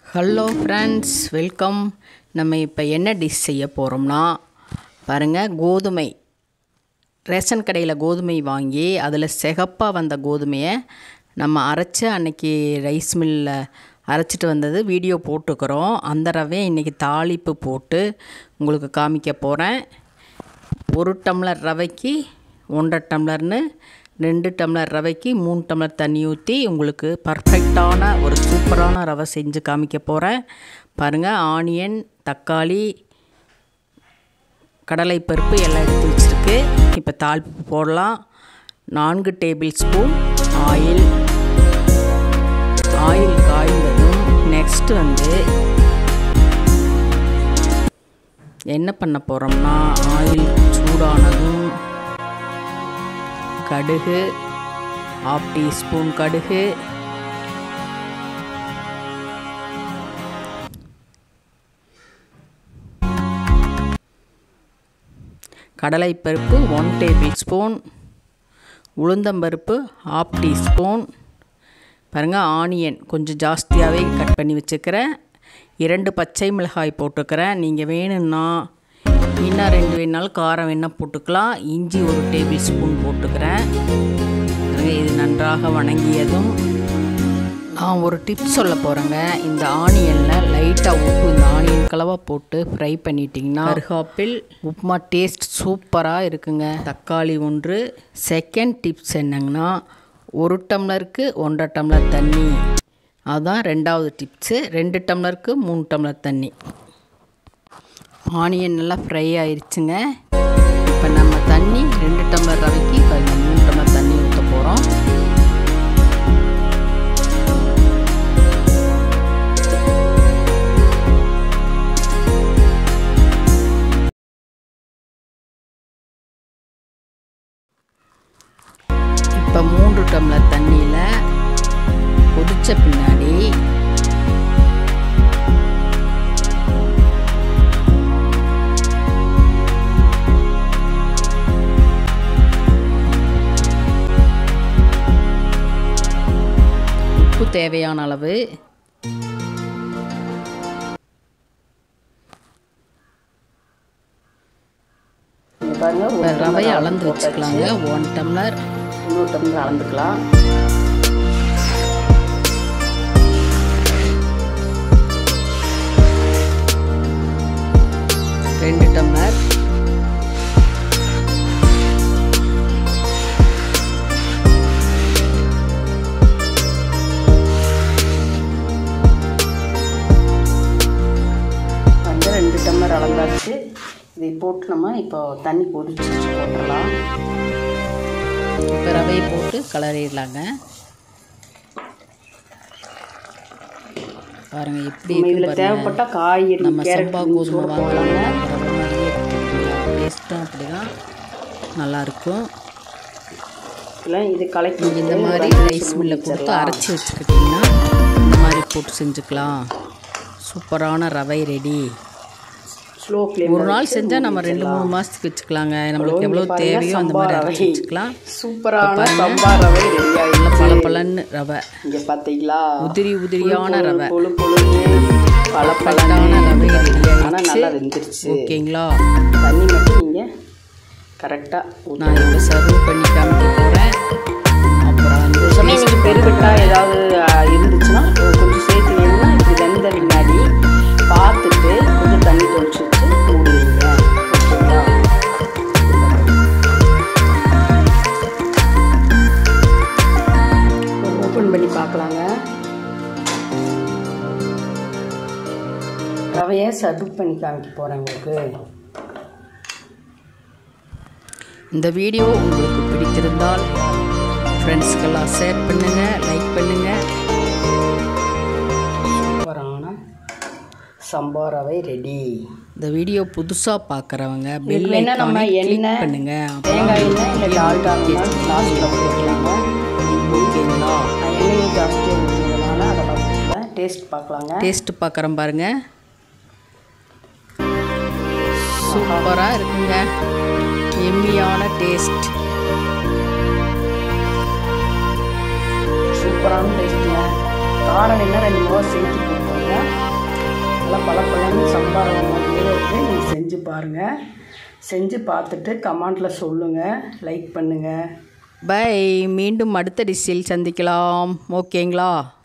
Hello friends welcome நம்ம இப்போ என்ன டிஷ் செய்ய போகிறோம்னா பாருங்கள் கோதுமை ரேஷன் கடையில் கோதுமை வாங்கி அதில் சிகப்பாக வந்த கோதுமையை நம்ம அரைச்சி அன்னைக்கு ரைஸ் மில்லில் அரைச்சிட்டு வந்தது வீடியோ போட்டுக்கிறோம் அந்த ரவையை இன்றைக்கி தாளிப்பு போட்டு உங்களுக்கு காமிக்க போகிறேன் ஒரு டம்ளர் ரவைக்கு ஒன்றரை டம்ளர்னு ரெண்டு டம்ளர் ரவைக்கு மூணு டம்ளர் தண்ணி ஊற்றி உங்களுக்கு பர்ஃபெக்டான ஒரு சூப்பரான ரவை செஞ்சு காமிக்க போகிறேன் பாருங்கள் ஆனியன் தக்காளி கடலைப்பருப்பு எல்லாம் எடுத்து வச்சுருக்கு இப்போ தாளிப்பு போடலாம் நான்கு டேபிள் ஸ்பூன் ஆயில் ஆயில் காய்ந்ததும் நெக்ஸ்ட் வந்து என்ன பண்ண போகிறோம்னா ஆயில் சூடானதும் கடுகு ஆஃப் டீஸ்பூன் கடுகு கடலைப்பருப்பு ஒன் டேபிள் ஸ்பூன் உளுந்தம்பருப்பு ஆஃப் டீஸ்பூன் பாருங்கள் ஆனியன் கொஞ்சம் ஜாஸ்தியாகவே கட் பண்ணி வச்சுக்கிறேன் இரண்டு பச்சை மிளகாய் போட்டுக்கிறேன் நீங்கள் வேணும்னா இன்னும் ரெண்டு வேணாலும் காரம் வேணால் போட்டுக்கலாம் இஞ்சி ஒரு டேபிள் ஸ்பூன் போட்டுக்கிறேன் இது நன்றாக வணங்கியதும் நான் ஒரு டிப்ஸ் சொல்ல போகிறேங்க இந்த ஆனியனில் லைட்டாக உப்பு இந்த ஆனியன் கலவாக போட்டு ஃப்ரை பண்ணிட்டிங்கன்னா கருகாப்பில் உப்புமா டேஸ்ட் சூப்பராக இருக்குங்க தக்காளி ஒன்று செகண்ட் டிப்ஸ் என்னங்கன்னா ஒரு டம்ளருக்கு ஒன்றரை டம்ளர் தண்ணி அதுதான் ரெண்டாவது டிப்ஸு ரெண்டு டம்ளருக்கு மூணு டம்ளர் தண்ணி ஆனியன் நல்லா ஃப்ரை ஆயிடுச்சுங்க இப்போ நம்ம தண்ணி ரெண்டு டம்ளர் ரவைக்கு இப்போ இந்த மூணு டம்ளர் தண்ணி ஊற்ற போகிறோம் இப்போ மூன்று டம்ளர் தண்ணியில் கொதித்த பின்னாடி உப்பு தேவையான அளவு ரவையை அளந்து வச்சுக்கலாங்க ஒன் டம்ளர் இன்னொரு டம்ளர் அளந்துக்கலாம் ரெண்டு டம்ளர் வந்து ரெண்டு டம்ளர் அளந்தாச்சு இதை போட்டு நம்ம இப்போ தண்ணி கொதிச்சு போட்டுடலாம் இப்போ ரவையை போட்டு கலரிடலாங்க பாருங்க எப்படி நம்ம இருக்கு இதில் பாருங்க. தேவைப்பட்டால் காய்கறி நம்ம கேரட் சம்பா பீன்ஸ் கோதுமை கூட வாங்கலாங்க போடலாங்க ரவை மாதிரியே டேஸ்ட்டும் அப்படி தான் நல்லாயிருக்கும் இல்லை இது கலக்கி நீங்கள் இந்த விட்டு மாதிரி ஒரு அஞ்சு ரைஸ் நிமிஷம் மில்லில் கொடுத்து வச்சிடலாம். அரைச்சி வச்சுக்கிட்டிங்கன்னா இந்த மாதிரி போட்டு செஞ்சுக்கலாம் சூப்பரான ரவை ரெடி ஸ்லோ ஃப்ளேம் ஒரு நாள் செஞ்சால் நம்ம ரெண்டு மூணு மாதத்துக்கு வச்சுக்கலாங்க நம்மளுக்கு எவ்வளோ தேவையோ அந்த மாதிரி அரைச்சி வச்சுக்கலாம் சூப்பரான சம்பா ரவை ரெடி நல்ல ஆகிடுச்சு பல பலன்னு ரவை இங்கே பார்த்தீங்களா உதிரி உதிரியான ரவை பொழு பொழுன்னு பல பலடான ரவை ரெடி ஆனால் ஆகிடுச்சு நல்லா வெந்துருச்சு ஓகேங்களா தண்ணி மட்டும் நீங்கள் கரெக்டாக நான் இப்போ சர்வ் பண்ணி காமிக்க போகிறேன் அப்புறம் வந்து சமயம் நீங்கள் பெருவிட்டா ஏதாவது ஆ, இருந்துச்சுன்னா கொஞ்சம் சேர்த்து வேணும்னா இப்படி வெந்த பின்னாடி பார்த்துட்டு கொஞ்சம் தண்ணி தொளிச்சு வச்சு மூடுவீங்க ஓகேங்களா ஓப்பன் பண்ணி பார்க்கலாங்க ரவையை சர்வ் பண்ணி காமிக்க போகிறேன் உங்களுக்கு இந்த வீடியோ உங்களுக்கு பிடித்திருந்தால் ஃப்ரெண்ட்ஸ்க்கெல்லாம் ஷேர் பண்ணுங்கள் லைக் பண்ணுங்கள் சூப்பரான சம்பா ரவை ரெடி இந்த வீடியோ புதுசாக பார்க்குறவங்க பெல் இதுக்கு வேணா நம்ம ஐக்கானை கிளிக் எண்ணெய், பண்ணுங்க தேங்காய் எண்ணெய் இல்லை டால்டா லாஸ்ட்டில் போட்டுக்கலாங்க ஓகேங்களா நான் எண்ணெய் ஜாஸ்தியாக ஊற்றுறதுனால அதெல்லாம் ஊற்றல டேஸ்ட் பார்க்கலாங்க டேஸ்ட் பார்க்குறேன் பாருங்க சூப்பராக இருக்குங்க எம்மியான டேஸ்ட் சூப்பரான டேஸ்ட்டுங்க காரம் என்ன ரெண்டு மூணு சேர்த்து போட்டுக்கோங்க நல்லா பழப்பழன்னு சம்பாரம் மாதிரியே இருக்குது நீங்கள் செஞ்சு பாருங்கள் செஞ்சு பார்த்துட்டு கமெண்டில் சொல்லுங்கள் லைக் பண்ணுங்கள் பை மீண்டும் அடுத்த டிஷ்ஷில் சந்திக்கலாம் ஓகேங்களா